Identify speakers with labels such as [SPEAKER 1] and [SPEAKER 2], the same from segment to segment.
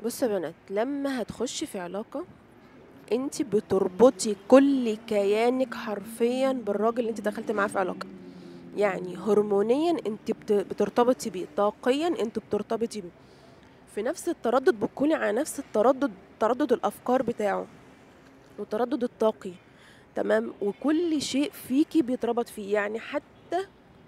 [SPEAKER 1] بصوا يا بنات لما هتخشي في علاقة انت بتربطي كل كيانك حرفيا بالراجل اللي انت دخلتي معاه في علاقة يعني هرمونيا انت بت- بترتبطي بيه طاقيا انت بترتبطي بيه في نفس التردد بتكوني على نفس التردد تردد الافكار بتاعه والتردد الطاقي تمام وكل شيء فيكي بيتربط فيه يعني حتى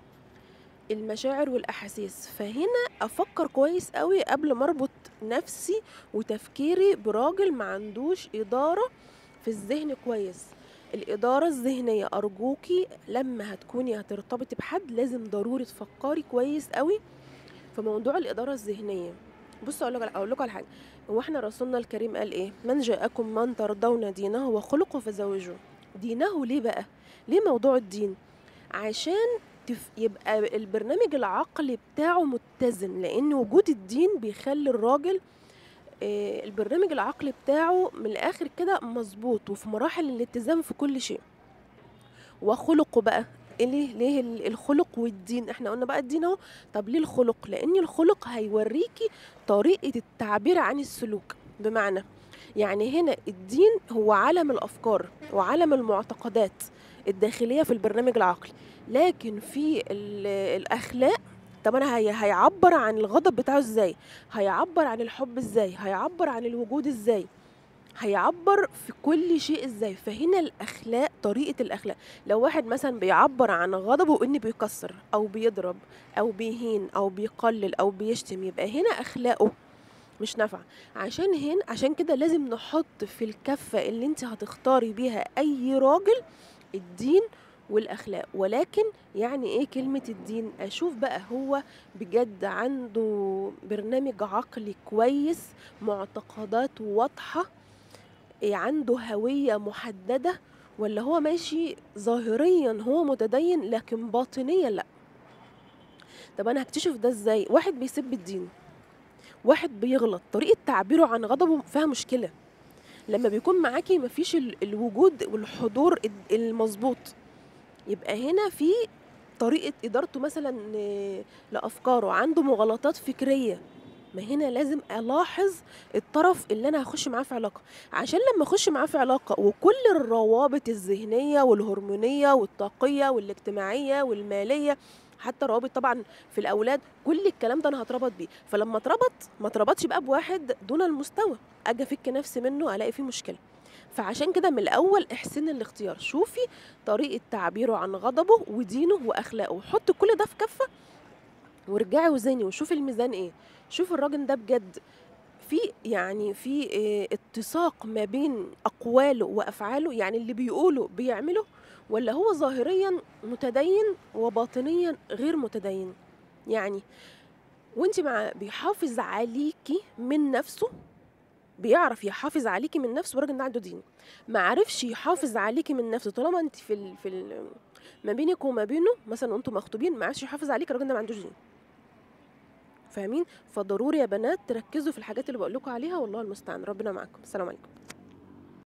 [SPEAKER 1] المشاعر والاحاسيس فهنا افكر كويس قوي قبل ما اربط نفسي وتفكيري براجل ما عندوش اداره في الذهن كويس الإدارة الذهنية أرجوكي لما هتكوني هترتبطي بحد لازم ضروري تفكري كويس قوي في موضوع الإدارة الذهنية بصوا أقول لك أقول لكم على حاجة هو إحنا رسولنا الكريم قال إيه من جاءكم من ترضون دينه وخلقه فزوجوه دينه ليه بقى ليه موضوع الدين عشان تف... يبقى البرنامج العقلي بتاعه متزن لأن وجود الدين بيخلي الراجل آه، البرنامج العقلي بتاعه من الاخر كده مظبوط وفي مراحل الاتزان في كل شيء وخلقه بقى إيه ليه ليه ال- الخلق والدين احنا قلنا بقى الدين اهو طب ليه الخلق لان الخلق هيوريكي طريقه التعبير عن السلوك بمعنى يعني هنا الدين هو عالم الافكار وعالم المعتقدات الداخليه في البرنامج العقلي لكن في ال- الاخلاق طب انا هي هيعبر عن الغضب بتاعه ازاي هيعبر عن الحب ازاي هيعبر عن الوجود ازاي هيعبر في كل شيء ازاي فهنا الاخلاق طريقه الاخلاق لو واحد مثلا بيعبر عن غضبه انه بيكسر او بيضرب او بيهين او بيقلل او بيشتم يبقى هنا اخلاقه مش نافعه عشان هنا عشان كده لازم نحط في الكفه اللي انت هتختاري بيها اي راجل الدين والاخلاق ولكن يعني ايه كلمه الدين اشوف بقى هو بجد عنده برنامج عقلي كويس معتقدات واضحه إيه عنده هويه محدده ولا هو ماشي ظاهريا هو متدين لكن باطنيا لا طب انا هكتشف ده ازاي واحد بيسب الدين واحد بيغلط طريقه تعبيره عن غضبه فيها مشكله لما بيكون معاكي مفيش ال- الوجود والحضور الد- المظبوط يبقى هنا في طريقة إدارته مثلا آه، لأفكاره عنده مغالطات فكرية ما هنا لازم ألاحظ الطرف اللي أنا هخش معاه في علاقة عشان لما أخش معاه في علاقة وكل الروابط الذهنية والهرمونية والطاقية والاجتماعية والمالية حتى روابط طبعا في الأولاد كل الكلام ده أنا هتربط بيه فلما اتربط ما اتربطش بقى بواحد دون المستوى أجي أفك نفسي منه ألاقي فيه مشكلة فعشان كده من الأول احسن الاختيار شوفي طريقة تعبيره عن غضبه ودينه وأخلاقه وحط كل ده في كفة وارجعي وزني وشوفي الميزان ايه شوفي الراجل ده بجد في يعني في اه اتساق ما بين أقواله وأفعاله يعني اللي بيقوله بيعمله ولا هو ظاهريا متدين وباطنيا غير متدين يعني وانت مع بيحافظ عليكي من نفسه بيعرف يحافظ عليكي من نفسه والراجل ده عنده دين ما عرفش يحافظ عليكي من نفسه طالما انت في ال... في ال... ما بينك وما بينه مثلا انتوا مخطوبين ما عرفش يحافظ عليكي الراجل ده ما عندوش دين فاهمين فضروري يا بنات تركزوا في الحاجات اللي بقول لكم عليها والله المستعان ربنا معاكم السلام عليكم